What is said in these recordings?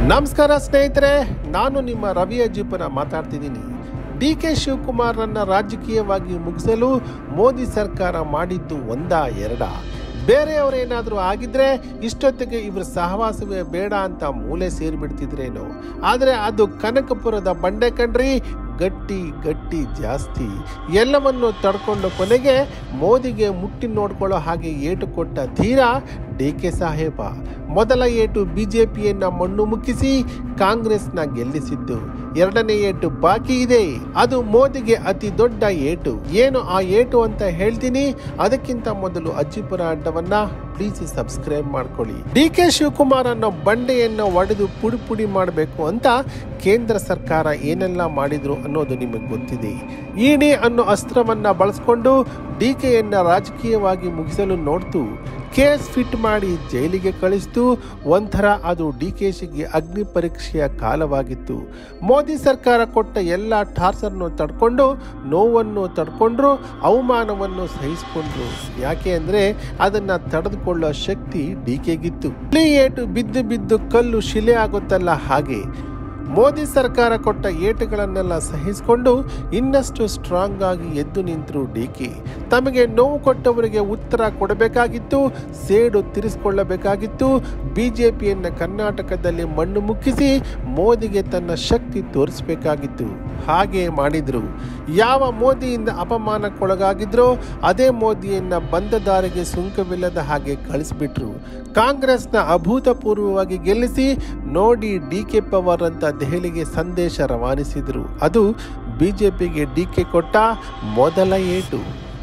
ನಮಸ್ಕಾರ ಸ್ನೇಹಿತರೆ ನಾನು ನಿಮ್ಮ ರವಿ ಅಜ್ಜಿಪುರ ಮಾತಾಡ್ತಿದ್ದೀನಿ ಡಿ ಕೆ ಶಿವಕುಮಾರನ್ನ ರಾಜಕೀಯವಾಗಿ ಮುಗಿಸಲು ಮೋದಿ ಸರ್ಕಾರ ಮಾಡಿದ್ದು ಒಂದ ಎರಡ ಬೇರೆಯವರೇನಾದರೂ ಆಗಿದ್ರೆ ಇಷ್ಟೊತ್ತಿಗೆ ಇವ್ರ ಸಹವಾಸವೇ ಬೇಡ ಅಂತ ಮೂಲೆ ಸೇರಿಬಿಡ್ತಿದ್ರೇನೋ ಆದರೆ ಅದು ಕನಕಪುರದ ಬಂಡೆ ಕಣ್ರಿ ಗಟ್ಟಿ ಗಟ್ಟಿ ಜಾಸ್ತಿ ಎಲ್ಲವನ್ನು ತಡ್ಕೊಂಡು ಕೊನೆಗೆ ಮೋದಿಗೆ ಮುಟ್ಟಿ ನೋಡ್ಕೊಳ್ಳೋ ಹಾಗೆ ಏಟು ಕೊಟ್ಟ ಧೀರ ಡಿ ಕೆ ಸಾಹೇಬ ಮೊದಲ ಏಟು ಬಿಜೆಪಿಯನ್ನ ಮಣ್ಣು ಮುಕ್ಕಿಸಿ ಕಾಂಗ್ರೆಸ್ನ ಗೆಲ್ಲಿಸಿದ್ದು ಎರಡನೇ ಏಟು ಬಾಕಿ ಇದೆ ಅದು ಮೋದಿಗೆ ಅತಿ ದೊಡ್ಡ ಏಟು ಏನು ಆ ಏಟು ಅಂತ ಹೇಳ್ತೀನಿ ಅದಕ್ಕಿಂತ ಮೊದಲು ಅಜ್ಜಿಪುರ ಅಡ್ಡವನ್ನ ಪ್ಲೀಸ್ ಸಬ್ಸ್ಕ್ರೈಬ್ ಮಾಡ್ಕೊಳ್ಳಿ ಡಿ ಕೆ ಶಿವಕುಮಾರ್ ಅನ್ನೋ ಬಂಡೆಯನ್ನು ಒಡೆದು ಪುಡಿ ಪುಡಿ ಮಾಡಬೇಕು ಅಂತ ಕೇಂದ್ರ ಸರ್ಕಾರ ಏನೆಲ್ಲ ಮಾಡಿದ್ರು ಅನ್ನೋದು ನಿಮಗೆ ಗೊತ್ತಿದೆ ಇಡಿ ಅನ್ನೋ ಅಸ್ತ್ರವನ್ನ ಬಳಸ್ಕೊಂಡು ಡಿ ಕೆಯನ್ನ ರಾಜಕೀಯವಾಗಿ ಮುಗಿಸಲು ನೋಡ್ತು ಕೇಸ್ ಫಿಟ್ ಮಾಡಿ ಜೈಲಿಗೆ ಕಳಿಸ್ತು ಒಂಥರ ಅದು ಡಿ ಕೆ ಶಿಗೆ ಅಗ್ನಿ ಪರೀಕ್ಷೆಯ ಕಾಲವಾಗಿತ್ತು ಮೋದಿ ಸರ್ಕಾರ ಕೊಟ್ಟ ಎಲ್ಲ ಟಾರ್ಚರ್ನು ತಡ್ಕೊಂಡು ನೋವನ್ನು ತಡ್ಕೊಂಡ್ರು ಅವಮಾನವನ್ನು ಸಹಿಸಿಕೊಂಡ್ರು ಯಾಕೆ ಅಂದ್ರೆ ಅದನ್ನ ತಡೆದುಕೊಳ್ಳೋ ಶಕ್ತಿ ಡಿ ಕೆಗಿತ್ತು ಏಟು ಬಿದ್ದು ಬಿದ್ದು ಕಲ್ಲು ಶಿಲೆ ಆಗುತ್ತಲ್ಲ ಹಾಗೆ ಮೋದಿ ಸರ್ಕಾರ ಕೊಟ್ಟ ಏಟುಗಳನ್ನೆಲ್ಲ ಸಹಿಸಿಕೊಂಡು ಇನ್ನಷ್ಟು ಸ್ಟ್ರಾಂಗ್ ಆಗಿ ಎದ್ದು ನಿಂತರು ಡಿಕೆ ತಮಗೆ ನೋವು ಕೊಟ್ಟವರಿಗೆ ಉತ್ತರ ಕೊಡಬೇಕಾಗಿತ್ತು ಸೇಡು ತೀರಿಸಿಕೊಳ್ಳಬೇಕಾಗಿತ್ತು ಬಿಜೆಪಿಯನ್ನ ಕರ್ನಾಟಕದಲ್ಲಿ ಮಣ್ಣು ಮುಕ್ಕಿಸಿ ಮೋದಿಗೆ ತನ್ನ ಶಕ್ತಿ ತೋರಿಸಬೇಕಾಗಿತ್ತು ಹಾಗೆ ಮಾಡಿದ್ರು ಯಾವ ಮೋದಿಯಿಂದ ಅಪಮಾನಕ್ಕೊಳಗಾಗಿದ್ರೋ ಅದೇ ಮೋದಿಯನ್ನ ಬಂದ ದಾರಿಗೆ ಸುಂಕವಿಲ್ಲದ ಹಾಗೆ ಕಳಿಸ್ಬಿಟ್ರು ಕಾಂಗ್ರೆಸ್ನ ಅಭೂತಪೂರ್ವವಾಗಿ ಗೆಲ್ಲಿಸಿ ನೋಡಿ ಡಿ ಕೆ ಪವರ್ ಅಂತ ದೆಹಲಿಗೆ ಸಂದೇಶ ರವಾನಿಸಿದರು ಅದು ಬಿಜೆಪಿಗೆ ಡಿ ಕೆ ಕೊಟ್ಟ ಮೊದಲ ಏಟು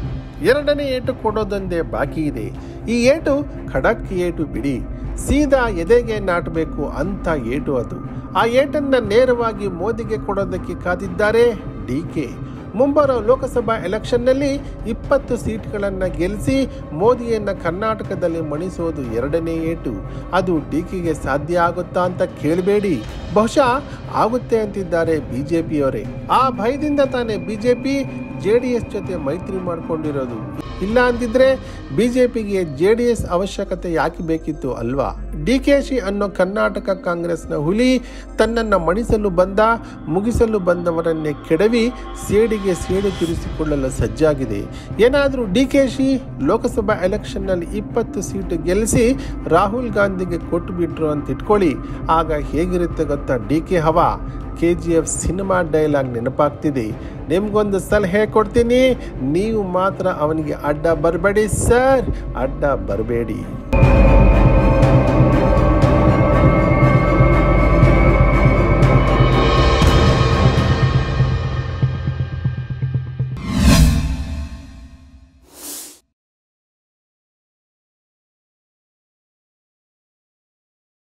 ಎರಡನೇ ಏಟು ಕೊಡೋದೊಂದೇ ಬಾಕಿ ಇದೆ ಈ ಏಟು ಖಡಕ್ ಏಟು ಬಿಡಿ ಸೀದಾ ಎದೆಗೆ ನಾಟಬೇಕು ಅಂತ ಏಟು ಅದು ಆ ಏಟನ್ನ ನೇರವಾಗಿ ಮೋದಿಗೆ ಕೊಡೋದಕ್ಕೆ ಕಾದಿದ್ದಾರೆ ಡಿ ಕೆ ಮುಂಬರೋ ಲೋಕಸಭಾ ಎಲೆಕ್ಷನ್ನಲ್ಲಿ ಇಪ್ಪತ್ತು ಸೀಟ್ಗಳನ್ನು ಗೆಲ್ಲಿಸಿ ಮೋದಿಯನ್ನ ಕರ್ನಾಟಕದಲ್ಲಿ ಮಣಿಸೋದು ಎರಡನೇ ಏಟು ಅದು ಡಿಕೆಗೆ ಸಾಧ್ಯ ಆಗುತ್ತಾ ಅಂತ ಕೇಳಬೇಡಿ ಬಹುಶಃ ಆಗುತ್ತೆ ಅಂತಿದ್ದಾರೆ ಬಿಜೆಪಿಯವರೇ ಆ ಭಯದಿಂದ ತಾನೇ ಬಿಜೆಪಿ ಜೆ ಡಿ ಎಸ್ ಜೊತೆ ಮೈತ್ರಿ ಮಾಡಿಕೊಂಡಿರೋದು ಇಲ್ಲ ಅಂದಿದ್ರೆ ಬಿಜೆಪಿಗೆ ಜೆ ಡಿ ಎಸ್ ಅವಶ್ಯಕತೆ ಯಾಕೆ ಬೇಕಿತ್ತು ಅಲ್ವಾ ಡಿ ಕೆ ಶಿ ಅನ್ನೋ ಕರ್ನಾಟಕ ಕಾಂಗ್ರೆಸ್ನ ಹುಲಿ ತನ್ನನ್ನು ಮಣಿಸಲು ಬಂದ ಮುಗಿಸಲು ಬಂದವರನ್ನೇ ಕೆಡವಿ ಸೇಡಿಗೆ ಸೇಡು ತೀರಿಸಿಕೊಳ್ಳಲು ಸಜ್ಜಾಗಿದೆ ಏನಾದರೂ ಡಿ ಕೆ ಶಿ ಲೋಕಸಭಾ ಎಲೆಕ್ಷನ್ನಲ್ಲಿ ಇಪ್ಪತ್ತು ಸೀಟು ಗೆಲ್ಲಿಸಿ ರಾಹುಲ್ ಗಾಂಧಿಗೆ ಕೊಟ್ಟು ಬಿಟ್ರು ಅಂತ ಇಟ್ಕೊಳ್ಳಿ ಆಗ ಹೇಗಿರುತ್ತೆ ಗೊತ್ತಾ ಡಿ ಕೆ ಹವಾ K G F cinema dialogue ನೆನಪಾಗ್ತಿದೆ ನಿಮ್ಗೊಂದು ಸಲಹೆ ಕೊಡ್ತೀನಿ ನೀವು ಮಾತ್ರ ಅವನಿಗೆ ಅಡ್ಡ ಬರಬೇಡಿ ಸರ್ ಅಡ್ಡ ಬರಬೇಡಿ